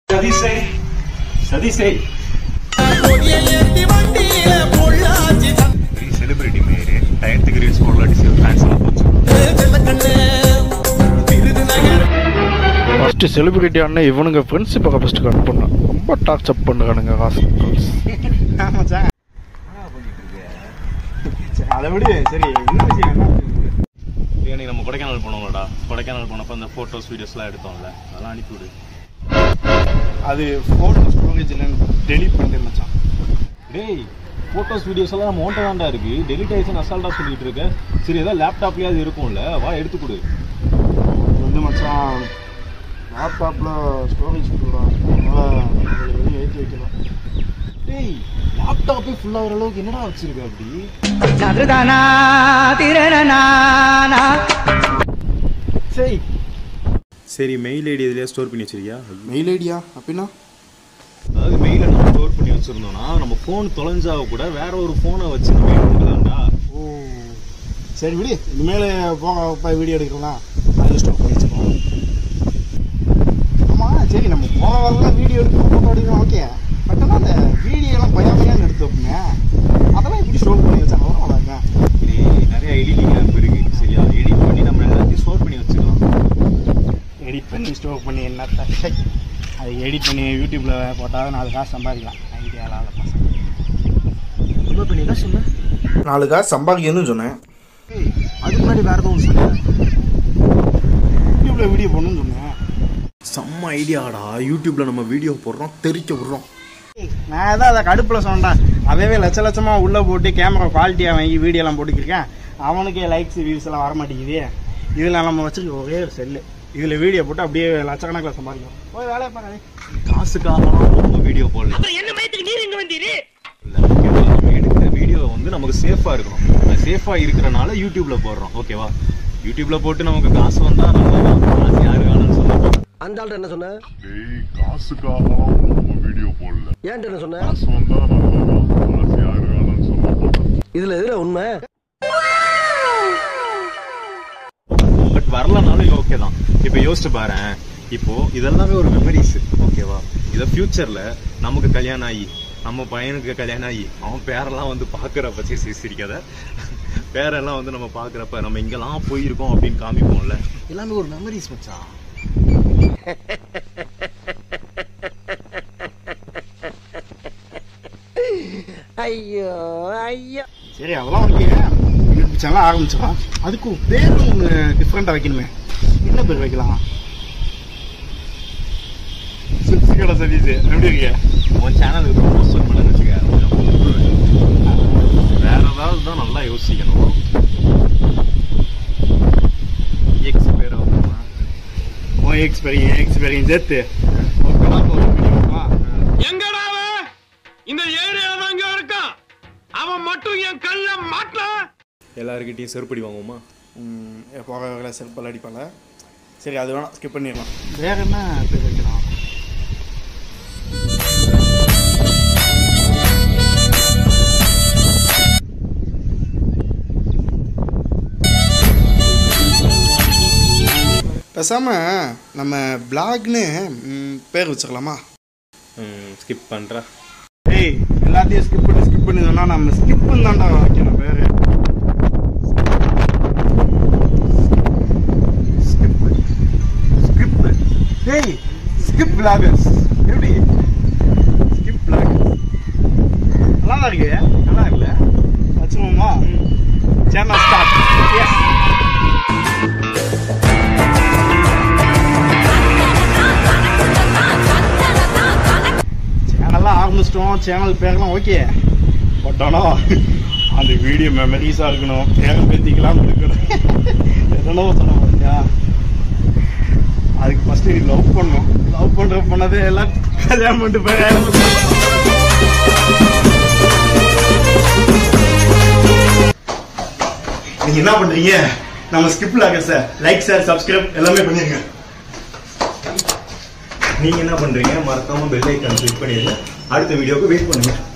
சதீஷே சதீஷே celebrity Meru டயத்துக்கு reels போடல அடிச்சு ஃபேன்ஸ் எல்லாம் போச்சு ஃபஸ்ட்டு செலிபிரிட்டி அண்ணன் இவனுங்க ஃப்ரெண்ட்ஷிப்பை ஃபஸ்ட்டு கட் பண்ணான் ரொம்ப டார்ச்சர் பண்ணுறானுங்க ஹாஸ்பிட்டல்ஸ் ஆமாச்சா அதை விடு சரி என்ன விஷயம் என்ன இன்னைக்கு நம்ம கொடைக்கானல் போனோம்லடா கொடைக்கானல் போனப்போ அந்த ஃபோட்டோஸ் வீடியோஸ்லாம் எடுத்தோம்ல அதெல்லாம் அனுப்பிவிடு அது ஃபோட்டோ ஸ்டோரேஜில் டெலிட் பண்ணிட்டேன் மச்சான் டேய் ஃபோட்டோஸ் வீடியோஸ் எல்லாம் நம்ம ஓன்ட்ட தான்டா இருக்கு டெலிட் ஆயிடுச்சுன்னு அசால்ட்டாக சொல்லிட்டு இருக்க சரி ஏதாவது லேப்டாப்லயாவது இருக்கும்ல வா எடுத்து கொடு இது வந்து மச்சான் லேப்டாப்பில் ஸ்டோரேஜ் ஃபுல்லாக அதனால் வெளியே ஏற்றி வைக்கலாம் டேய் லேப்டாப்பே ஃபுல்லாக வர அளவுக்கு என்னடா வச்சிருக்க அப்படி சரி சரி மெயில் ஐடி எதுலயா ஸ்டோர் பண்ணி வச்சிருக்கியா மெயில் ஐடியா அப்படின்னா அதாவது மெயிலை நம்ம ஸ்டோர் பண்ணி வச்சிருந்தோம்னா நம்ம ஃபோன் தொலைஞ்சா கூட வேற ஒரு ஃபோனை வச்சு நம்ம எடுத்துக்கலாம்டா ஓ சரி விடு இனிமேல் போக போய் வீடியோ எடுக்கலாம் அதில் ஸ்டாப் பண்ணி வச்சுக்கோம் ஆமாம் சரி நம்ம போக வரலாம் வீடியோ எடுக்கிறோம் ஃபோட்டோ எடுக்கிறோம் ஓகே பட் ஆனால் அந்த வீடியோலாம் பயாமையான்னு எடுத்து வைப்போங்க அதெல்லாம் எப்படி ஸ்டோர் பண்ணி வச்சாங்க அவ்வளோதாங்க டேய், நிறைய எடிட்டிங் ஆப் இருக்கு சரியா எடிட் பண்ணி நம்ம எல்லாத்தையும் ஸ்டோர் பண்ணி வச்சுக்கலாம் எடிட் பண்ணி ஸ்டோர் பண்ணி என்னத்த சை. அது எடிட் பண்ணி யூடியூப்பில் போட்டால் நாலு காசு சம்பாதிக்கலாம் ஐடியாவில் பசங்க இப்போ நீ என்ன சொன்ன நாலு காசு சம்பாதிக்கணும்னு சொன்னேன் அதுக்கு முன்னாடி வேற ஏதோ சொன்ன யூடியூப்பில் வீடியோ போடணும்னு சொன்னேன் செம்ம ஐடியாடா யூடியூப்ல நம்ம வீடியோ போடுறோம் தெரிக்க விடுறோம் நான் ஏதாவது அதை கடுப்பில் சொன்னேன் அதவே லட்ச லட்சமாக உள்ளே போட்டு கேமரா குவாலிட்டியாக வாங்கி வீடியோலாம் போட்டுக்கிருக்கேன் அவனுக்கே லைக்ஸ் வியூஸ் எல்லாம் வர மாட்டேங்குது இதில் நம்ம வச்சுருக்க ஒரே ஒரு செல்லு இதில் வீடியோ போட்டு அப்படியே லட்சக்கணக்கில் சம்பாதிக்கும் போய் வேலையை பாருங்க காசுக்காக நம்ம வீடியோ போடல இல்ல, ஓகேவா? நம்ம எடுக்கிற வீடியோ வந்து நமக்கு சேஃபா இருக்கணும் சேஃபா இருக்கிறனால யூடியூப்ல போடுறோம் ஓகேவா யூடியூப்ல போட்டு நமக்கு காசு வந்தா நம்ம காசு யாரு வேணும்னு சொல்லுவோம் அந்த ஆள்கிட்ட என்ன சொன்ன டேய் காசுக்காகலாம் நம்ம வீடியோ போடல ஏன்ட்ட என்ன சொன்ன காசு வந்தா நல்லதான் காசு யாரு வேணாம்னு சொல்ல போட்டோம் இதுல எதுல உண்மை பட் வரலனாலும் ஓகே தான் இப்போ யோசிச்சு பாரேன் இப்போ இதெல்லாமே ஒரு மெமரிஸ் ஓகேவா இதை ஃபியூச்சர்ல நமக்கு கல்யாணம் ஆகி நம்ம பையனுக்கு கல்யாணம் ஆகி அவன் பேரெல்லாம் வந்து பாக்குறப்ப சரி சரி சிரிக்காத பேரெல்லாம் வந்து நம்ம பாக்குறப்ப நம்ம இங்கெல்லாம் போயிருக்கோம் அப்படின்னு காமிப்போம்ல எல்லாமே ஒரு மெமரிஸ் மச்சான் ஐயோ ஐயோ சரி அதெல்லாம் ஓகே யூடியூப் சேனல் ஆரம்பிச்சிடலாம் அதுக்கு ஒரு பேர் ஒன்று டிஃப்ரெண்ட்டாக வைக்கணுமே என்ன பேர் வைக்கலாம் சிப்ஸுக்கடை சதீஷ் எப்படி இருக்கீங்க உன் சேனலுக்கு ப்ரொமோஷன் பண்ண வச்சுக்க கொஞ்சம் கூப்பிடுவேன். வேற ஏதாவது தான் நல்லா யோசிக்கணும் எக்ஸ் பேர் ஆகுமா உன் எக்ஸ்பீரியன் எக்ஸ்பீரியன் சேர்த்து ஓகேவா இப்போ ஒரு video வா? எங்கடா அவன் இந்த ஏரியால தான் இங்க இருக்கான் அவன் மட்டும் என் கல்ல மாட்டான் எல்லாருக்கிட்டையும் செருப்படி வாங்குவோமா ம், போக வேலை செருப்பால் அடிப்பால சரி அது வேணாம் ஸ்கிப் பண்ணிடலாம் வேற என்ன பேர் வைக்கலாம் பேசாம நம்ம பிளாக்னு ம், பேர் வச்சுக்கலாமா ஸ்கிப் பண்றா ஏய் எல்லாத்தையும் ஸ்கிப் பண்ணி ஸ்கிப் பண்ணி சொன்னா நம்ம ஸ்கிப் தான்டா வைக்கணும் பேரு ஸ்கிப் ஸ்கிப் டேய் ஸ்கிப் பிளாகர்ஸ் எப்படி ஸ்கிப் பிளாகர்ஸ் நல்லா தான் இருக்கு நல்லா இருக்குல்ல வச்சுருவோமா சேனல் ஸ்டார்ட் எஸ் சேனல்லாம் ஆரம்பிச்சிட்டோம் சேனல் பேரெல்லாம் ஓகே பட் ஆனால் அந்த வீடியோ மெமரிஸாக இருக்கணும் பேரம் பேத்திக்கலாம் இருக்கணும் எதனோ சொன்ன பார்த்தியா அதுக்கு ஃபஸ்ட்டு நீ லவ் பண்ணணும் லவ் பண்ணுற பண்ணது எல்லாம் கல்யாணம் பண்ணிட்டு போய் நீங்க என்ன பண்றீங்க நம்ம ஸ்கிப்ல ஆக சார் லைக் சார் சப்ஸ்கிரைப் எல்லாமே பண்ணிருங்க நீங்க என்ன பண்றீங்க மறக்காம பெல் ஐக்கான் கிளிக் பண்ணிடுங்க அடுத்த வீடியோக்கு வெயிட் பண்ணுங்க